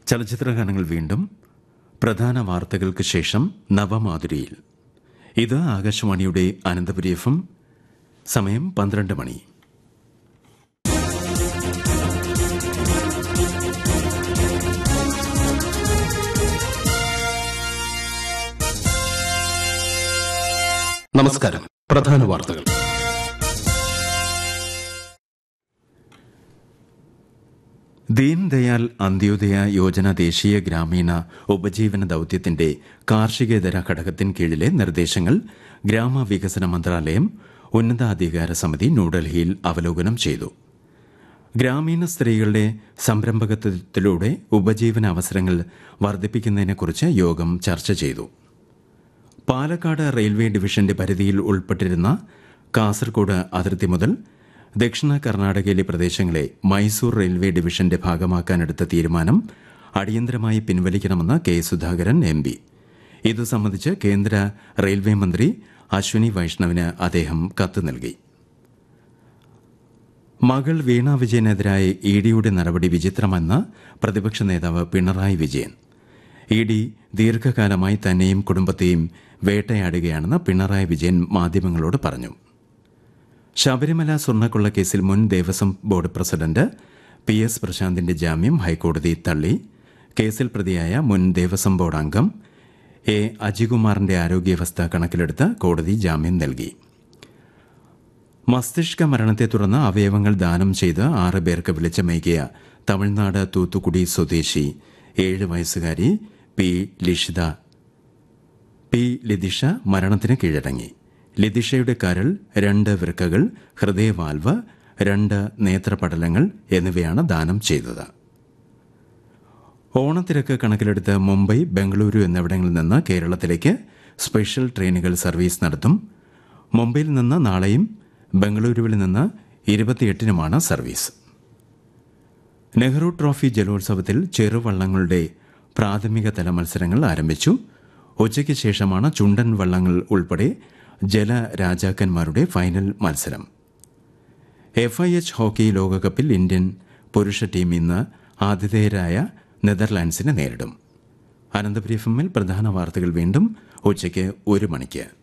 ചലച്ചിത്ര ഗാനങ്ങൾ വീണ്ടും പ്രധാന വാർത്തകൾക്ക് ശേഷം നവമാധുരിയിൽ ഇത് ആകാശവാണിയുടെ അനന്തപുരി എഫ് എം സമയം പന്ത്രണ്ട് മണി നമസ്കാരം പ്രധാന വാർത്തകൾ ദീൻദയാൽ അന്ത്യോദയ യോജന ദേശീയ ഗ്രാമീണ ഉപജീവന ദൌത്യത്തിന്റെ കാർഷികേതര ഘടകത്തിന് കീഴിലെ നിർദ്ദേശങ്ങൾ ഗ്രാമവികസന മന്ത്രാലയം ഉന്നതാധികാര സമിതി ന്യൂഡൽഹിയിൽ അവലോകനം ചെയ്തു ഗ്രാമീണ സ്ത്രീകളുടെ സംരംഭകത്വത്തിലൂടെ ഉപജീവന അവസരങ്ങൾ വർദ്ധിപ്പിക്കുന്നതിനെക്കുറിച്ച് യോഗം ചർച്ച ചെയ്തു പാലക്കാട് റെയിൽവേ ഡിവിഷന്റെ പരിധിയിൽ ഉൾപ്പെട്ടിരുന്ന കാസർഗോഡ് അതിർത്തി മുതൽ ദക്ഷിണ കർണാടകയിലെ പ്രദേശങ്ങളെ മൈസൂർ റെയിൽവേ ഡിവിഷന്റെ ഭാഗമാക്കാനെടുത്ത തീരുമാനം അടിയന്തരമായി പിൻവലിക്കണമെന്ന് കെ സുധാകരൻ എം പി ഇതു സംബന്ധിച്ച് കേന്ദ്ര റെയിൽവേ മന്ത്രി അശ്വിനി വൈഷ്ണവിന് അദ്ദേഹം കത്ത് നൽകി മകൾ വീണ വിജയനെതിരായ ഇ ഡിയുടെ നടപടി വിചിത്രമെന്ന് പ്രതിപക്ഷ നേതാവ് പിണറായി വിജയൻ ഇ ഡി ദീർഘകാലമായി തന്നെയും കുടുംബത്തെയും വേട്ടയാടുകയാണെന്ന് പിണറായി വിജയൻ മാധ്യമങ്ങളോട് പറഞ്ഞു ശബരിമല സ്വർണ്ണക്കൊള്ള കേസിൽ മുൻ Devaswom board president P S പ്രശാന്തിന്റെ ജാമ്യം ഹൈക്കോടതി തള്ളി കേസിൽ പ്രതിയായ മുൻ ദേവസ്വം ബോർഡ് അംഗം എ അജികുമാറിന്റെ ആരോഗ്യാവസ്ഥ കണക്കിലെടുത്ത് കോടതി ജാമ്യം നൽകി മസ്തിഷ്ക മരണത്തെ തുടർന്ന് അവയവങ്ങൾ ദാനം ചെയ്ത് ആറ് പേർക്ക് വെളിച്ചമേകിയ തമിഴ്നാട് തൂത്തുക്കുടി സ്വദേശി ഏഴ് വയസ്സുകാരി പി ലിഷിത പി ലിതിഷ മരണത്തിന് കീഴടങ്ങി ലിതിഷയുടെ കരൾ രണ്ട് വൃക്കകൾ ഹൃദയവാൽവ് രണ്ട് നേത്രപടലങ്ങൾ എന്നിവയാണ് ദാനം ചെയ്തത് ഓണത്തിരക്ക് കണക്കിലെടുത്ത് മുംബൈ ബംഗളൂരു എന്നിവിടങ്ങളിൽ നിന്ന് കേരളത്തിലേക്ക് സ്പെഷ്യൽ ട്രെയിനുകൾ സർവീസ് നടത്തും മുംബൈയിൽ നിന്ന് നാളെയും ബംഗളൂരുവിൽ നിന്ന് ഇരുപത്തിയെട്ടിനുമാണ് സർവീസ് നെഹ്റു ട്രോഫി ജലോത്സവത്തിൽ ചെറുവള്ളങ്ങളുടെ പ്രാഥമിക തല മത്സരങ്ങൾ ആരംഭിച്ചു ഉച്ചയ്ക്ക് ശേഷമാണ് ചുണ്ടൻ വള്ളങ്ങൾ ഉൾപ്പെടെ ജലരാജാക്കന്മാരുടെ ഫൈനൽ മത്സരം എഫ് ഐ എച്ച് ഹോക്കി ലോകകപ്പിൽ ഇന്ത്യൻ പുരുഷ ടീം ഇന്ന് ആതിഥേയരായ നെതർലാൻഡ്സിനെ നേരിടും അനന്തപുരി എഫ് എമ്മിൽ പ്രധാന വാർത്തകൾ വീണ്ടും ഉച്ചയ്ക്ക് ഒരു മണിക്ക്